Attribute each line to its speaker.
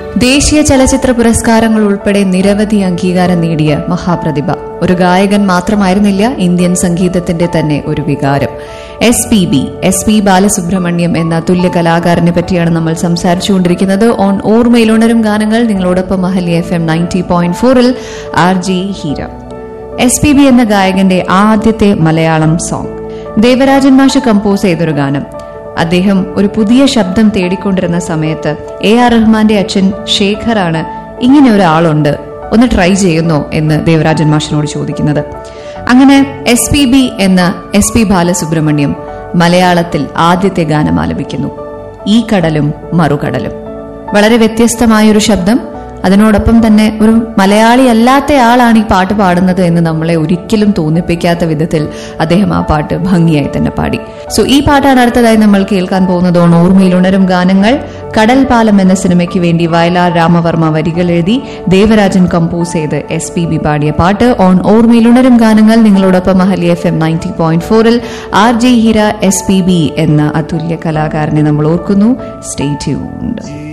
Speaker 1: ദേശീയ ചലച്ചിത്ര പുരസ്കാരങ്ങൾ ഉൾപ്പെടെ നിരവധി അംഗീകാരം നേടിയ മഹാപ്രതിഭ ഒരു ഗായകൻ മാത്രമായിരുന്നില്ല ഇന്ത്യൻ സംഗീതത്തിന്റെ തന്നെ ഒരു വികാരം S P B S P Balasubrahmanyam എന്ന തുല്യ കലാകാരനെ പറ്റിയാണ് നമ്മൾ സംസാരിച്ചുകൊണ്ടിരിക്കുന്നത് ഓൺ ഓർമ്മയിലുണരും ഗാനങ്ങൾ നിങ്ങളോടൊപ്പം Mahali F M ninety point ഫോറിൽ R J Heera S P B എന്ന ഗായകന്റെ ആദ്യത്തെ മലയാളം സോങ് ദേവരാജൻ മാഷ് കമ്പോസ് ചെയ്തൊരു ഗാനം അദ്ദേഹം ഒരു പുതിയ ശബ്ദം തേടിക്കൊണ്ടിരുന്ന സമയത്ത് എ ആർ റഹ്മാന്റെ അച്ഛൻ ശേഖറാണ് ഇങ്ങനെ ഒരാളുണ്ട് ഒന്ന് ട്രൈ ചെയ്യുന്നോ എന്ന് ദേവരാജൻ മാഷിനോട് ചോദിക്കുന്നത് അങ്ങനെ എസ് പി ബി എന്ന എസ് പി ബാലസുബ്രഹ്മണ്യം മലയാളത്തിൽ ആദ്യത്തെ ഗാനം ആലപിക്കുന്നു ഈ കടലും മറുകടലും വളരെ വ്യത്യസ്തമായൊരു ശബ്ദം അതിനോടൊപ്പം തന്നെ ഒരു മലയാളി അല്ലാത്ത ആളാണ് ഈ പാട്ട് പാടുന്നത് എന്ന് നമ്മളെ ഒരിക്കലും തോന്നിപ്പിക്കാത്ത വിധത്തിൽ അദ്ദേഹം ആ പാട്ട് ഭംഗിയായി തന്നെ പാടി സോ ഈ പാട്ടാണ് അടുത്തതായി നമ്മൾ കേൾക്കാൻ പോകുന്നത് ഓൺ ഓർമ്മയിൽ ഉണരും ഗാനങ്ങൾ കടൽ പാലം എന്ന സിനിമയ്ക്ക് വേണ്ടി വയലാർ രാമവർമ്മ വരികൾ എഴുതി ദേവരാജൻ കമ്പോസ് ചെയ്ത് എസ് പി ബി പാടിയ പാട്ട് ഓൺ ഓർമ്മയിൽ ഉണരും ഗാനങ്ങൾ നിങ്ങളോടൊപ്പം Mahali F M ninety point ഫോറിൽ R J Heera S P B എന്ന അതുല്യ കലാകാരനെ നമ്മൾ ഓർക്കുന്നു സ്റ്റേ ട്യൂൺഡ്